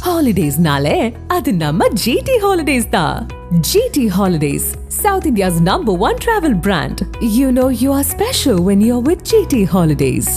ஹாலிடேஸ்னாலே அது நம்ம ஜிடி ஹாலிடேஸ் தான் GT holidays south India's number one travel brand you know you are special when you are with GT holidays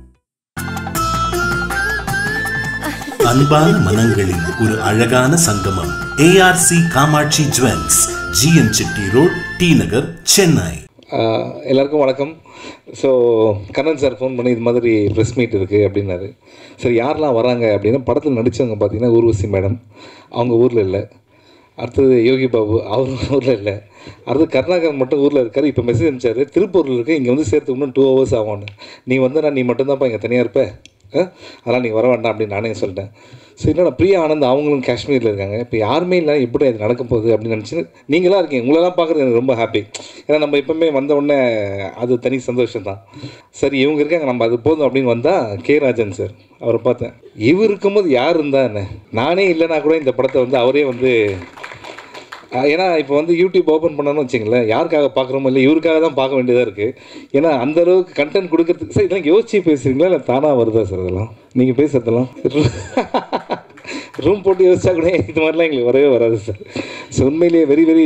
அன்பான மனங்களின் ஒரு அழகான சங்கமம் ARC Kamatchi jewels GN Chetty road T Nagar Chennai ah எல்லாருக்கும் வணக்கம் ஸோ கண்ணன் சார் ஃபோன் பண்ணி இது மாதிரி ப்ரெஸ் மீட் இருக்குது அப்படின்னாரு சரி யாரெல்லாம் வராங்க அப்படின்னா படத்தில் நடித்தவங்க பார்த்தீங்கன்னா ஊர்வசி மேடம் அவங்க ஊரில் இல்லை அடுத்தது யோகி பாபு அவரும் ஊரில் இல்லை அடுத்து கருணாகரன் மட்டும் ஊரில் இருக்கார் இப்போ மெசேஜ் அனுப்பிச்சாரு திருப்பூரில் இருக்கு இங்கே வந்து சேர்த்து இன்னும் டூ ஹவர்ஸ் ஆகும்னு நீ வந்தனா நீ மட்டும்தான்ப்பா இங்கே தனியாக இருப்ப ஆ? அதெல்லாம் நீ வர வேண்டாம் அப்படின்னு நானே சொல்லிட்டேன் ஸோ என்னோட பிரியா ஆனந்த் அவங்களும் காஷ்மீரில் இருக்காங்க இப்போ யாருமே இல்லை எப்படி அது நடக்க போகுது அப்படின்னு நினச்சி நீங்களாம் இருக்கீங்க உங்களெல்லாம் பார்க்குறது எனக்கு ரொம்ப ஹாப்பி ஏன்னா நம்ம எப்பவுமே வந்த உடனே அது தனி சந்தோஷம் தான் சரி இவங்க இருக்காங்க நம்ம அது போதும் அப்படின்னு வந்தால் கே ராஜன் சார் அவரை பார்த்தேன் இவர் இருக்கும்போது யார் இருந்தா என்ன நானே இல்லைனா கூட இந்த படத்தை வந்து அவரே வந்து அஹ் ஏன்னா இப்போ வந்து யூடியூப் ஓப்பன் பண்ணணும்னு வச்சுங்களேன் யாருக்காக பார்க்குறோமோ இல்லை இவருக்காக தான் பார்க்க வேண்டியதாக இருக்குது ஏன்னா அந்த அளவுக்கு கண்டென்ட் கொடுக்கறதுக்கு சார் இதெல்லாம் யோசிச்சு பேசுறீங்களா இல்லை தானாக வருதா சார் இதெல்லாம் நீங்கள் பேசுறதெல்லாம் ரூம் போட்டு யோசிச்சா கூட இது மாதிரிலாம் எங்களுக்கு வரவே வராது சார் ஸோ உண்மையிலேயே very very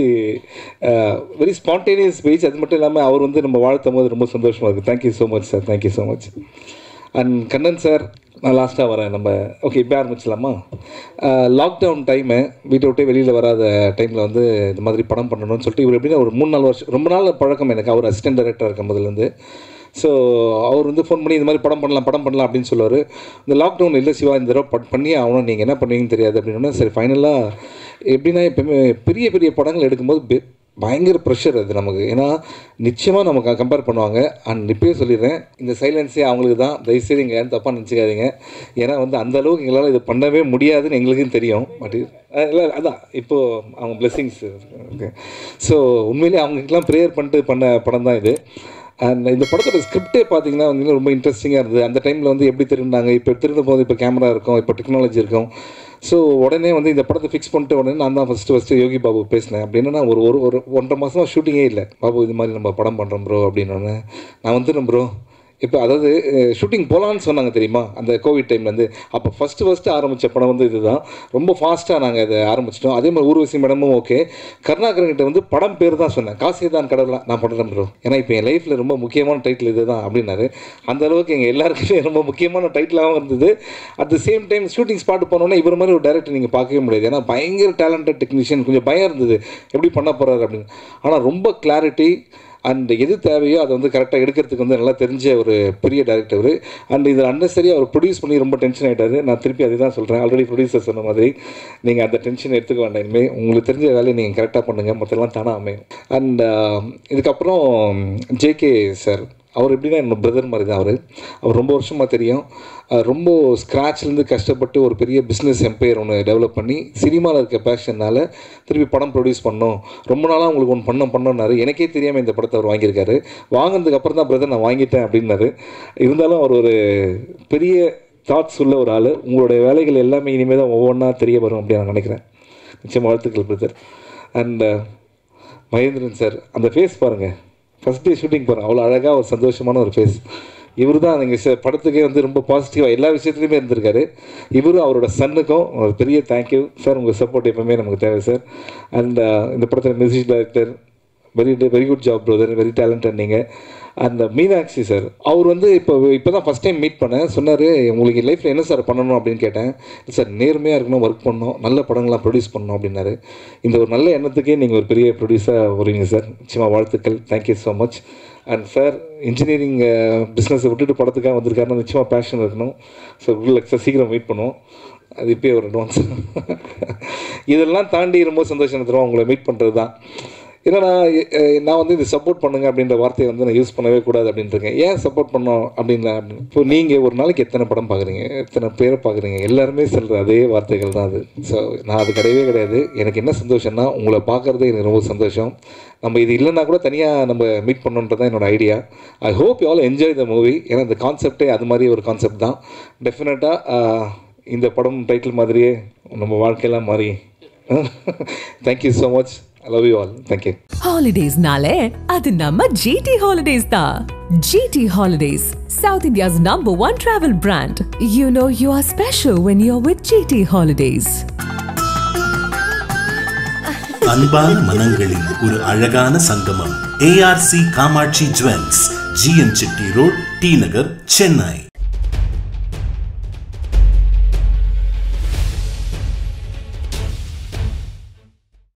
very spontaneous speech அது மட்டும் இல்லாமல் அவர் வந்து நம்ம வாழ்த்தும் போது ரொம்ப சந்தோஷமாக இருக்குது thank you so much sir thank you so much and Kannan sir நான் லாஸ்ட்டாக வரேன் நம்ம ஓகே இப்போ ஆரம்பிச்சலாமா லாக்டவுன் டைமு வீட்டை விட்டு வெளியில் வராத டைமில் வந்து இந்த மாதிரி படம் பண்ணணும்னு சொல்லிட்டு இவர் எப்படின்னா ஒரு மூணு நாலு வருஷம் ரொம்ப நாள் பழக்கம் எனக்கு அவர் அசிஸ்டன்ட் டைரக்டர் இருக்கும் போதுலேருந்து ஸோ அவர் வந்து ஃபோன் பண்ணி இந்த மாதிரி படம் பண்ணலாம் படம் பண்ணலாம் அப்படின்னு சொல்லுவார் இந்த லாக்டவுன் இல்லை சிவா இந்த தடவை பட் பண்ணி ஆகணும் நீங்கள் என்ன பண்ணுவீங்கன்னு தெரியாது அப்படின்னா சரி ஃபைனலாக எப்படின்னா எப்பவுமே பெரிய பெரிய படங்கள் எடுக்கும்போது பெ- பயங்கர ப்ரெஷர் அது நமக்கு ஏன்னா நிச்சயமாக நமக்கு கம்பேர் பண்ணுவாங்க அண்ட் இப்பயே சொல்லிடுறேன் இந்த சைலன்ஸே அவங்களுக்கு தான் தயவுசெய்து இங்கே யாரும் தப்பாக நினச்சிக்காதீங்க ஏன்னா வந்து அந்த அளவுக்கு எங்களால் இது பண்ணவே முடியாதுன்னு எங்களுக்கும் தெரியும் பட் இல்லை அதான் இப்போது அவங்க பிளெஸிங்ஸ் ஓகே ஸோ உண்மையிலேயே அவங்களுக்கெல்லாம் ப்ரேயர் பண்ணிட்டு பண்ண படம் தான் இது அண்ட் இந்த படத்தோட ஸ்கிரிப்டே பார்த்தீங்கன்னா வந்து ரொம்ப இன்ட்ரெஸ்டிங்காக இருந்தது அந்த டைமில் வந்து எப்படி திருந்தாங்க இப்போ திருடும் போது இப்போ கேமரா இருக்கும் இப்போ டெக்னாலஜி இருக்கும் ஸோ உடனே வந்து இந்த படத்தை ஃபிக்ஸ் பண்ணிட்டு உடனே நான் தான் ஃபஸ்ட்டு ஃபஸ்ட்டு யோகி பாபு பேசினேன் அப்படின்னா ஒரு ஒரு ஒரு ஒன்றரை மாதமாக ஷூட்டிங்கே இல்லை பாபு இது மாதிரி நம்ம படம் பண்ணுறோம் ப்ரோ அப்படின்னு நான் வந்துடுறேன் ப்ரோ இப்போ அதாவது ஷூட்டிங் போகலான்னு சொன்னாங்க தெரியுமா அந்த கோவிட் டைம்லேருந்து அப்போ ஃபஸ்ட்டு ஃபஸ்ட்டு ஆரம்பித்த படம் வந்து இதுதான் ரொம்ப ஃபாஸ்ட்டாக நாங்கள் அதை ஆரம்பிச்சிட்டோம் அதே மாதிரி ஊர்வசி மேடமும் ஓகே கருணாகரன் கிட்ட வந்து படம் பேர் தான் சொன்னேன் காசே தான் கடவுளா நான் பண்ணுறேன் ப்ரோ ஏன்னா இப்போ என் லைஃப்பில் ரொம்ப முக்கியமான டைட்டில் இது தான் அப்படின்னாரு அந்த அளவுக்கு எங்கள் எல்லாருக்குமே ரொம்ப முக்கியமான டைட்டிலாகவும் இருந்தது at the same time shooting spot போனோன்னே இவர் மாதிரி ஒரு டேரக்டர் நீங்கள் பார்க்கவே முடியாது ஏன்னா பயங்கர டேலண்டட் டெக்னீஷியன் கொஞ்சம் பயம் இருந்தது எப்படி பண்ண போகிறாரு அப்படின்னு ஆனால் ரொம்ப கிளாரிட்டி அண்ட் எது தேவையோ அதை வந்து கரெக்டாக எடுக்கிறதுக்கு வந்து நல்லா தெரிஞ்ச ஒரு பெரிய டேரக்டர் அவர் அண்ட் இதில் அன்னசரியாக அவர் ப்ரொடியூஸ் பண்ணி ரொம்ப டென்ஷன் ஆகிட்டாரு நான் திருப்பி அதை தான் சொல்கிறேன் ஆல்ரெடி ப்ரொடியூசர் சொன்ன மாதிரி நீங்கள் அந்த டென்ஷன் எடுத்துக்க வேண்டாம் இனிமேல் உங்களுக்கு தெரிஞ்ச வேலையை நீங்கள் கரெக்டாக பண்ணுங்கள் மற்றெல்லாம் தானாக அமையும் அண்ட் இதுக்கப்புறம் ஜேகே சார் அவர் எப்படின்னா என்னோட பிரதர் மாதிரி தான் அவர் அவர் ரொம்ப வருஷமாக தெரியும் அஹ் ரொம்ப ஸ்க்ராட்ச்லேருந்து கஷ்டப்பட்டு ஒரு பெரிய பிஸ்னஸ் எம்பையர் ஒன்று டெவலப் பண்ணி சினிமாவில் இருக்க பேஷனால் திருப்பி படம் ப்ரொடியூஸ் பண்ணோம் ரொம்ப நாளாக உங்களுக்கு ஒன்று பண்ண பண்ணோன்னாரு எனக்கே தெரியாமல் இந்த படத்தை அவர் வாங்கியிருக்காரு வாங்கினதுக்கு அப்புறம் தான் பிரதர் நான் வாங்கிட்டேன் அப்படின்னாரு இருந்தாலும் அவர் ஒரு பெரிய தாட்ஸ் உள்ள ஒரு ஆள் உங்களுடைய வேலைகள் எல்லாமே இனிமேல் தான் ஒவ்வொன்றா தெரிய வரும் அப்படின்னு நான் நினைக்கிறேன் நிச்சயம் வாழ்த்துக்கள் பிரதர் அண்ட் மகேந்திரன் சார் அந்த ஃபேஸ் பாருங்கள் ஃபஸ்ட் டே ஷூட்டிங் போகிறேன் அவ்வளோ அழகாக ஒரு சந்தோஷமான ஒரு ஃபேஸ் இவர் தான் நீங்கள் படத்துக்கே வந்து ரொம்ப பாசிட்டிவாக எல்லா விஷயத்துலையுமே இருந்திருக்காரு இவரும் அவரோட சன்னுக்கும் ஒரு பெரிய தேங்க்யூ சார் உங்கள் சப்போர்ட் எப்பவுமே நமக்கு தேவை சார் அண்ட் இந்த படத்தில் music director very very good job brother very talented நீங்கள் அந்த மீனாட்சி சார் அவர் வந்து இப்போ இப்போ தான் ஃபஸ்ட் டைம் மீட் பண்ணேன் சொன்னார் உங்களுக்கு லைஃப்பில் என்ன சார் பண்ணணும் அப்படின்னு கேட்டேன் சார் நேர்மையாக இருக்கணும் ஒர்க் பண்ணணும் நல்ல படங்கள்லாம் ப்ரொடியூஸ் பண்ணணும் அப்படின்னாரு இந்த ஒரு நல்ல எண்ணத்துக்கே நீங்கள் ஒரு பெரிய ப்ரொடியூஸாக வருவீங்க சார் நிச்சயமாக வாழ்த்துக்கள் thank you so much and sir engineering பிஸ்னஸை விட்டுட்டு படத்துக்காக வந்திருக்காருன்னா நிச்சயமாக பேஷன் இருக்கணும் ஸோ சார் சீக்கிரம் வெயிட் பண்ணுவோம் அது இப்போயே ஒரு அட்வான்ஸ் இதெல்லாம் தாண்டி ரொம்ப சந்தோஷம் தருவோம் உங்களை மீட் பண்ணுறது தான் ஏன்னா நான் எ- நான் வந்து இது சப்போர்ட் பண்ணுங்க அப்படின்ற வார்த்தையை வந்து நான் யூஸ் பண்ணவே கூடாது அப்படின்னு இருக்கேன் ஏன் சப்போர்ட் பண்ணோம் அப்படின்னா அப்படின்னு இப்போ நீங்கள் ஒரு நாளைக்கு எத்தனை படம் பார்க்குறீங்க எத்தனை பேரை பார்க்குறீங்க எல்லாருமே சொல்கிற அதே வார்த்தைகள் தான் அது ஸோ நான் அது கிடையவே கிடையாது எனக்கு என்ன சந்தோஷம்னா உங்களை பார்க்குறதே எனக்கு ரொம்ப சந்தோஷம் நம்ம இது இல்லைன்னா கூட தனியாக நம்ம மீட் பண்ணணுன்றது தான் என்னோட idea I hope you all enjoy the movie ஏன்னா இந்த கான்செப்டே அது மாதிரி ஒரு கான்செப்ட் தான் டெஃபினட்டாக இந்த படம் டைட்டில் மாதிரியே நம்ம வாழ்க்கையெல்லாம் மாறி thank you so much I love you all thank you ஹாலிடேஸ்னாலே அது நம்ம ஜிடி ஹாலிடேஸ் தான் GT holidays south India's number one travel brand you know you are special when you are with GT holidays அன்பான மனங்களின் ஒரு அழகான சங்கமம் ARC Kamatchi jewels GN Chetty road T Nagar Chennai